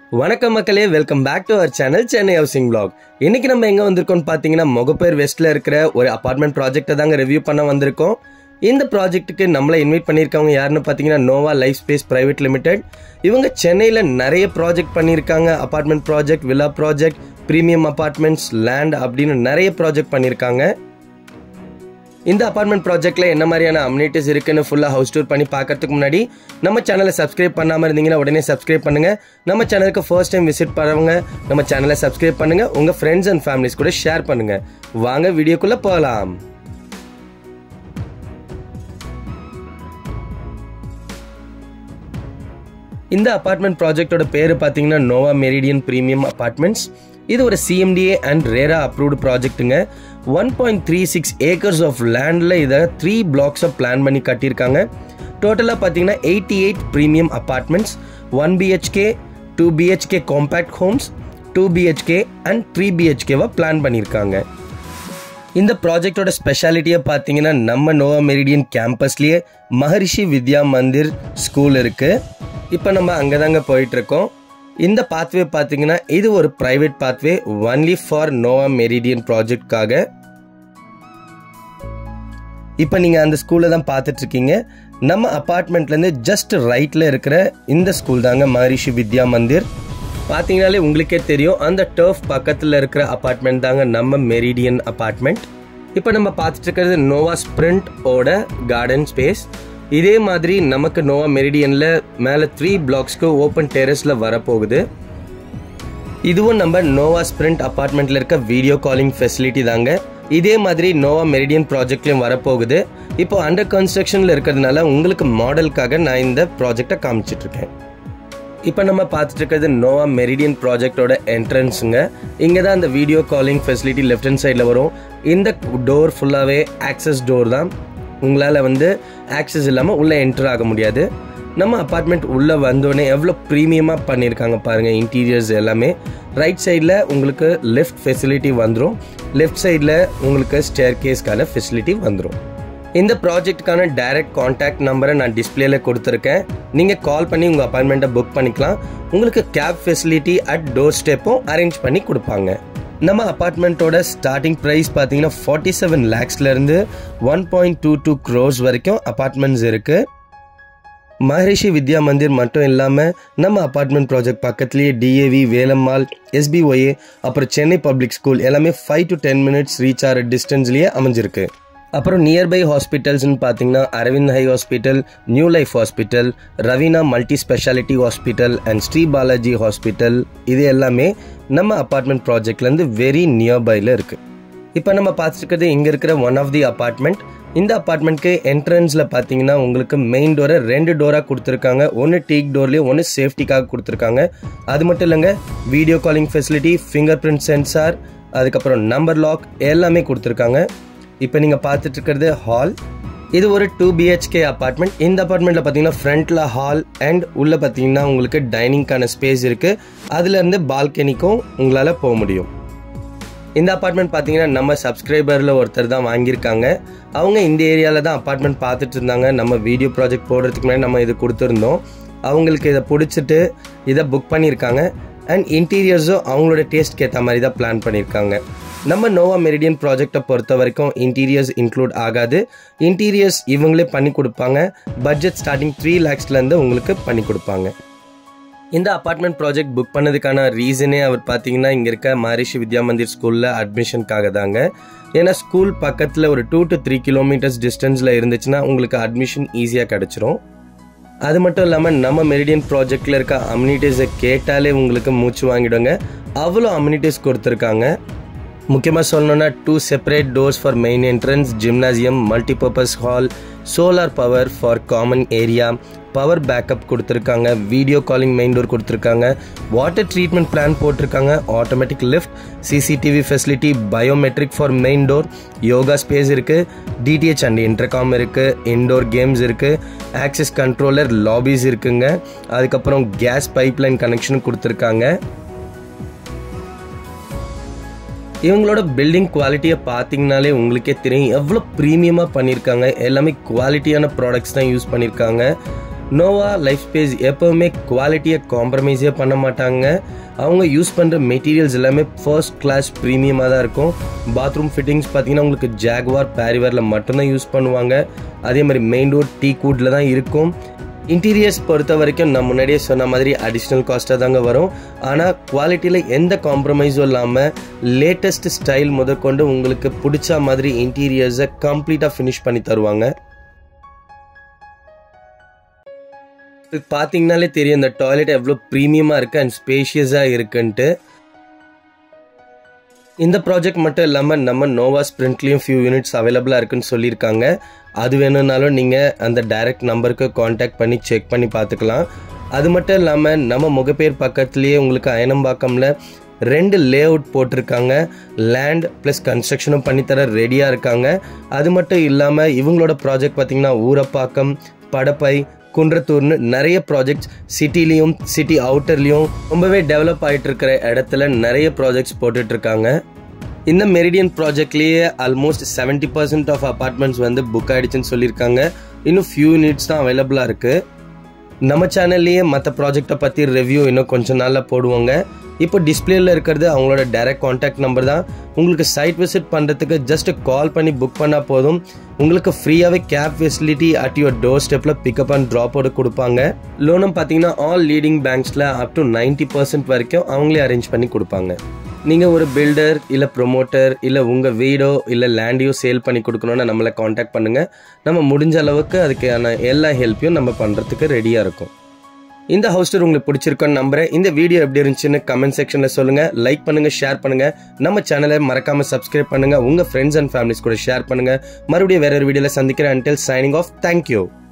வணக்கம் மக்களே welcome back to our channel Chennai housing vlog இன்னைக்கு நம்ம எங்க வந்திருக்கோம்னு பார்த்தீங்கன்னா முகப்பேர் வெஸ்ட்ல இருக்கிற ஒரு அபார்ட்மெண்ட் ப்ராஜெக்ட்டை தாங்க ரிவ்யூ பண்ண வந்திருக்கோம் இந்த ப்ராஜெக்ட்டுக்கு நம்மளை இன்வைட் பண்ணியிருக்கவங்க யாருன்னு பார்த்தீங்கன்னா Nova life space private limited இவங்க சென்னையில் நிறைய ப்ராஜெக்ட் பண்ணியிருக்காங்க apartment project villa project premium apartments land அப்படின்னு நிறைய ப்ராஜெக்ட் பண்ணியிருக்காங்க இந்த அபார்ட்மெண்ட் ப்ராஜெக்ட்ல என்ன மாதிரியான அம்யூனிட்டிஸ் இருக்குன்னு ஃபுல்லா ஹவுஸ் டூர் பண்ணி பார்க்கறதுக்கு முன்னாடி நம்ம சேனலை சப்ஸ்கிரைப் பண்ணாம இருந்தீங்கன்னா உடனே சப்ஸ்கிரைப் பண்ணுங்க நம்ம சேனலுக்கு ஃபர்ஸ்ட் டைம் விசிட் பண்ணவங்க நம்ம சேனலை சப்ஸ்கிரைப் பண்ணுங்க உங்க ஃப்ரெண்ட்ஸ் அண்ட் ஃபேமிலிஸ் கூட ஷேர் பண்ணுங்க வாங்க வீடியோக்குள்ள போகலாம் இந்த அபார்ட்மெண்ட் ப்ராஜெக்டோட பேர் பார்த்தீங்கன்னா நோவா மெரிடியன் ப்ரீமியம் அபார்ட்மெண்ட்ஸ் இது ஒரு சிஎம்டிஏ அண்ட் ரேரா அப்ரூவ்டு ப்ராஜெக்ட்டுங்க one point three six acres of லேண்டில் இதை த்ரீ பிளாக்ஸை பிளான் பண்ணி கட்டியிருக்காங்க டோட்டலாக பார்த்தீங்கன்னா eighty eight premium apartments one BHK two BHK compact homes two BHK and three பிஹெச்கேவாக பிளான் பண்ணியிருக்காங்க இந்த ப்ராஜெக்டோட ஸ்பெஷாலிட்டியை பார்த்தீங்கன்னா நம்ம நோவா மெரிடியன் கேம்பஸ்லேயே மகரிஷி வித்யா மந்திர் ஸ்கூல் இருக்கு இப்போ நம்ம அங்கே தாங்க போயிட்டு இருக்கோம் இந்த பாத்வே பார்த்தீங்கன்னா இது ஒரு private pathway only for Nova Meridian ப்ராஜெக்ட்காக இப்போ நீங்கள் அந்த ஸ்கூலில் தான் பார்த்துட்டு இருக்கீங்க நம்ம அப்பார்ட்மெண்ட்லேருந்து ஜஸ்ட் ரைட்டில் இருக்கிற இந்த ஸ்கூல் தாங்க மகரிஷி வித்யா மந்திர் பார்த்தீங்கனாலே உங்களுக்கே தெரியும் அந்த டர்ஃப் பக்கத்தில் இருக்கிற அப்பார்ட்மெண்ட் தாங்க நம்ம மெரிடியன் அப்பார்ட்மெண்ட் இப்போ நம்ம பார்த்துட்டு இருக்கிறது நோவா ஸ்பிரிண்ட் ஓட கார்டன் ஸ்பேஸ் இதே மாதிரி நமக்கு நோவா மெரிடியனில் மேலே த்ரீ பிளாக்ஸ்க்கு ஓப்பன் டெரஸில் வரப்போகுது இதுவும் நம்ம நோவா ஸ்பிரிண்ட் அப்பார்ட்மெண்ட்ல இருக்க வீடியோ காலிங் ஃபெசிலிட்டி தாங்க இதே மாதிரி நோவா மெரிடியன் ப்ராஜெக்ட்லயும் வரப்போகுது இப்போ அண்டர் கன்ஸ்ட்ரக்ஷன்ல இருக்கிறதுனால உங்களுக்கு மாடலுக்காக நான் இந்த ப்ராஜெக்டை காமிச்சிட்டு இருக்கேன் இப்போ நம்ம பார்த்துட்டு இருக்கிறது நோவா மெரிடியன் ப்ராஜெக்டோட என்ட்ரன்ஸுங்க இங்கே தான் அந்த video calling facility left hand சைடில் வரும் இந்த டோர் ஃபுல்லாகவே ஆக்சஸ் டோர் தான் உங்களால் வந்து ஆக்சஸ் இல்லாமல் உள்ளே என்டர் ஆக முடியாது நம்ம அப்பார்ட்மெண்ட் உள்ளே வந்தோடனே எவ்வளோ ப்ரீமியமாக பண்ணியிருக்காங்க பாருங்கள் இன்டீரியர்ஸ் எல்லாமே ரைட் சைடில் உங்களுக்கு லெஃப்ட் ஃபெசிலிட்டி வந்துடும் லெஃப்ட் சைடில் உங்களுக்கு ஸ்டேர் கேஸ்க்கான ஃபெசிலிட்டி வந்துடும் இந்த ப்ராஜெக்ட்டுக்கான டைரக்ட் காண்டாக்ட் நம்பரை நான் டிஸ்பிளேல கொடுத்துருக்கேன் நீங்கள் கால் பண்ணி உங்கள் அப்பாயின்மெண்ட்டை புக் பண்ணிக்கலாம் உங்களுக்கு கேப் ஃபெசிலிட்டி அட் டோர் ஸ்டெப்பும் அரேஞ்ச் பண்ணி கொடுப்பாங்க நம்ம அப்பார்ட்மெண்ட்டோட ஸ்டார்டிங் ப்ரைஸ் பார்த்தீங்கன்னா ஃபார்ட்டி செவன் லேக்ஸ்லேருந்து one point two two crores வரைக்கும் அப்பார்ட்மெண்ட்ஸ் இருக்குது மகரிஷி வித்யா மந்திர் மட்டும் இல்லாமல் நம்ம அப்பார்ட்மெண்ட் ப்ராஜெக்ட் பக்கத்துலேயே டிஏவி வேலம்மாள் எஸ்பிஒஏ அப்புறம் சென்னை பப்ளிக் ஸ்கூல் எல்லாமே five to ten minutes reach ஆகிற டிஸ்டன்ஸ்லேயே அமைஞ்சிருக்கு அப்புறம் நியர்பை ஹாஸ்பிட்டல்ஸ்னு பார்த்தீங்கன்னா Aravind eye hospital new life hospital Raveena multi speciality hospital and Sri Balaji hospital இது எல்லாமே நம்ம அப்பார்ட்மெண்ட் ப்ராஜெக்ட்லேருந்து வெரி நியர்பையில் இருக்குது இப்போ நம்ம பார்த்துருக்கிறது இங்கே இருக்கிற ஒன் ஆஃப் தி அப்பார்ட்மெண்ட் இந்த அப்பார்ட்மெண்ட்க்கு என்ட்ரன்ஸில் பார்த்தீங்கன்னா உங்களுக்கு மெயின் டோரை ரெண்டு டோராக கொடுத்துருக்காங்க ஒன்று டீக் டோர்லேயும் ஒன்று சேஃப்டிக்காக கொடுத்துருக்காங்க அது மட்டும் இல்லைங்க video calling facility fingerprint sensor அதுக்கப்புறம் நம்பர் லாக் எல்லாமே கொடுத்துருக்காங்க இப்போ நீங்கள் பார்த்துட்டு இருக்கிறது ஹால் இது ஒரு டூ பிஹெச்கே அப்பார்ட்மெண்ட் இந்த அப்பார்ட்மெண்ட்டில் பார்த்தீங்கன்னா ஃப்ரண்ட்டில் ஹால் அண்ட் உள்ளே பார்த்தீங்கன்னா உங்களுக்கு டைனிங்க்கான ஸ்பேஸ் இருக்குது அதுலேருந்து பால்கனிக்கும் உங்களால் போக முடியும் இந்த அப்பார்ட்மெண்ட் பார்த்தீங்கன்னா நம்ம சப்ஸ்கிரைபரில் ஒருத்தர் தான் வாங்கியிருக்காங்க அவங்க இந்த ஏரியாவில் தான் அப்பார்ட்மெண்ட் பார்த்துட்டு இருந்தாங்க நம்ம வீடியோ ப்ராஜெக்ட் போடுறதுக்கு முன்னாடி நம்ம இது கொடுத்துருந்தோம் அவங்களுக்கு இதை பிடிச்சிட்டு இதை புக் பண்ணியிருக்காங்க அண்ட் இன்டீரியர்ஸும் அவங்களோட டேஸ்ட்க்கு ஏற்ற மாதிரி தான் பிளான் பண்ணியிருக்காங்க நம்ம நோவா மெரிடியன் ப்ராஜெக்டை பொறுத்த வரைக்கும் இன்டீரியர்ஸ் இன்க்ளூட் ஆகாது இன்டீரியர்ஸ் இவங்களே பண்ணி கொடுப்பாங்க பட்ஜெட் ஸ்டார்டிங் த்ரீ லேக்ஸ்லேருந்து உங்களுக்கு பண்ணி கொடுப்பாங்க இந்த அப்பார்ட்மெண்ட் ப்ராஜெக்ட் புக் பண்ணதுக்கான ரீசனே அவர் பார்த்தீங்கன்னா இங்கே இருக்க மகரிஷி வித்யா மந்திர் ஸ்கூலில் அட்மிஷனுக்காக தாங்க ஏன்னா ஸ்கூல் பக்கத்தில் ஒரு டூ டு த்ரீ கிலோமீட்டர்ஸ் டிஸ்டன்ஸில் இருந்துச்சுன்னா உங்களுக்கு அட்மிஷன் ஈஸியாக கிடச்சிரும் அது மட்டும் இல்லாமல் நம்ம மெரிடியன் ப்ராஜெக்டில் இருக்க அம்யூனிட்டிஸை கேட்டாலே உங்களுக்கு மூச்சு வாங்கிடுங்க அவ்வளோ அம்யூனிட்டிஸ் கொடுத்துருக்காங்க முக்கியமாக சொல்லணும்னா two separate doors for main entrance gymnasium multipurpose hall solar power for common area power backup கொடுத்துருக்காங்க வீடியோ காலிங் மெயின் டோர் கொடுத்துருக்காங்க வாட்டர் ட்ரீட்மெண்ட் பிளான் போட்டிருக்காங்க automatic lift CCTV facility biometric for main door yoga space இருக்குது DTH and intercom இருக்குது indoor games இருக்குது access controller lobbies இருக்குங்க அதுக்கப்புறம் case pipeline கனெக்ஷனும் கொடுத்துருக்காங்க இவங்களோட பில்டிங் குவாலிட்டியை பார்த்தீங்கனாலே உங்களுக்கே தெரியும் எவ்வளோ ப்ரீமியமாக பண்ணியிருக்காங்க எல்லாமே குவாலிட்டியான ப்ராடக்ட்ஸ் தான் யூஸ் பண்ணியிருக்காங்க நோவா லைஃப் ஸ்பேஸ் எப்போவுமே குவாலிட்டியை காம்ப்ரமைஸே பண்ண மாட்டாங்க அவங்க யூஸ் பண்ணுற மெட்டீரியல்ஸ் எல்லாமே ஃபர்ஸ்ட் கிளாஸ் ப்ரீமியமாக தான் இருக்கும் பாத்ரூம் ஃபிட்டிங்ஸ் பார்த்தீங்கன்னா உங்களுக்கு ஜாக்வார் பேரிவரில் மட்டும்தான் யூஸ் பண்ணுவாங்க அதே மாதிரி மெயின் டோர் டீ கூட்டில் தான் இருக்கும் இன்டீரியர்ஸ் பொறுத்த வரைக்கும் நான் முன்னாடியே சொன்ன மாதிரி அடிஷ்னல் காஸ்ட்டாக தாங்க வரும் ஆனால் குவாலிட்டியில் எந்த காம்ப்ரமைஸும் இல்லாமல் லேட்டஸ்ட் ஸ்டைல் முதற்கொண்டு உங்களுக்கு பிடிச்ச மாதிரி இன்டீரியர்ஸை கம்ப்ளீட்டாக ஃபினிஷ் பண்ணி தருவாங்க இது பார்த்தீங்கனாலே தெரியும் இந்த டாய்லெட் எவ்வளோ ப்ரீமியமாக இருக்குது அண்ட் ஸ்பேஷியஸாக இருக்குன்ட்டு இந்த ப்ராஜெக்ட் மட்டும் இல்லாமல் நம்ம நோவா ஸ்ப்ரிண்ட்லேயும் ஃபியூ யூனிட்ஸ் அவைலபிளாக இருக்குன்னு சொல்லியிருக்காங்க அது வேணும்னாலும் நீங்கள் அந்த டைரக்ட் நம்பருக்கு காண்டாக்ட் பண்ணி செக் பண்ணி பார்த்துக்கலாம் அது மட்டும் இல்லாமல் நம்ம முகப்பேர் பக்கத்துலேயே உங்களுக்கு அயனம்பாக்கமில் ரெண்டு லே அவுட் போட்டிருக்காங்க லேண்ட் ப்ளஸ் கன்ஸ்ட்ரக்ஷனும் பண்ணித்தர ரெடியாக இருக்காங்க அது மட்டும் இல்லாமல் இவங்களோட ப்ராஜெக்ட் பார்த்திங்கன்னா ஊரப்பாக்கம் படப்பை குன்றத்தூர்னு நிறைய ப்ராஜெக்ட்ஸ் சிட்டிலையும் சிட்டி அவுட்டர்லேயும் ரொம்பவே டெவலப் ஆகிட்டு இருக்கிற இடத்துல நிறைய ப்ராஜெக்ட்ஸ் போட்டுட்டு இருக்காங்க இந்த மெரிடியன் ப்ராஜெக்ட்லேயே almost seventy percent of apartments வந்து புக் ஆயிடுச்சுன்னு சொல்லியிருக்காங்க இன்னும் ஃபியூ யூனிட்ஸ் தான் அவைலபிளாக இருக்குது நம்ம சேனல்லையே மற்ற ப்ராஜெக்டை பற்றி ரிவ்யூ இன்னும் கொஞ்ச நாளில் போடுவோங்க இப்போ டிஸ்பிளேல இருக்கிறது அவங்களோட டைரக்ட் காண்டாக்ட் நம்பர் தான் உங்களுக்கு சைட் விசிட் பண்ணுறதுக்கு ஜஸ்ட் கால் பண்ணி புக் பண்ணால் போதும் உங்களுக்கு ஃப்ரீயாகவே cab facility at your door ஸ்டெப்பில் பிக்கப் அண்ட் ட்ராப்போட கொடுப்பாங்க லோனும் பார்த்தீங்கன்னா ஆல் லீடிங் பேங்க்ஸில் அப் டு நைன்ட்டி பர்சன்ட் வரைக்கும் அவங்களே அரேஞ்ச் பண்ணி கொடுப்பாங்க நீங்கள் ஒரு பில்டர் இல்லை ப்ரொமோட்டர் இல்லை உங்கள் வீடோ இல்லை லேண்டையோ சேல் பண்ணி கொடுக்கணுன்னு நம்மளை காண்டாக்ட் பண்ணுங்கள் நம்ம முடிஞ்ச அளவுக்கு அதுக்கான எல்லா ஹெல்ப்பையும் நம்ம பண்ணுறதுக்கு ரெடியாக இருக்கும் இந்த ஹவுஸ் டூர் உங்களுக்கு பிடிச்சிருக்கோன்னு நம்புறேன் இந்த வீடியோ எப்படி இருந்துச்சுன்னு கமெண்ட் செக்ஷனில் சொல்லுங்கள் லைக் பண்ணுங்கள் ஷேர் பண்ணுங்கள் நம்ம சேனலை மறக்காமல் சப்ஸ்கிரைப் பண்ணுங்கள் உங்கள் ஃப்ரெண்ட்ஸ் அண்ட் ஃபேமிலிஸ் கூட ஷேர் பண்ணுங்கள் மறுபடியும் வேற ஒரு வீடியோவில் சந்திக்கிறேன் அன்டில் சைனிங் ஆஃப் தேங்க்யூ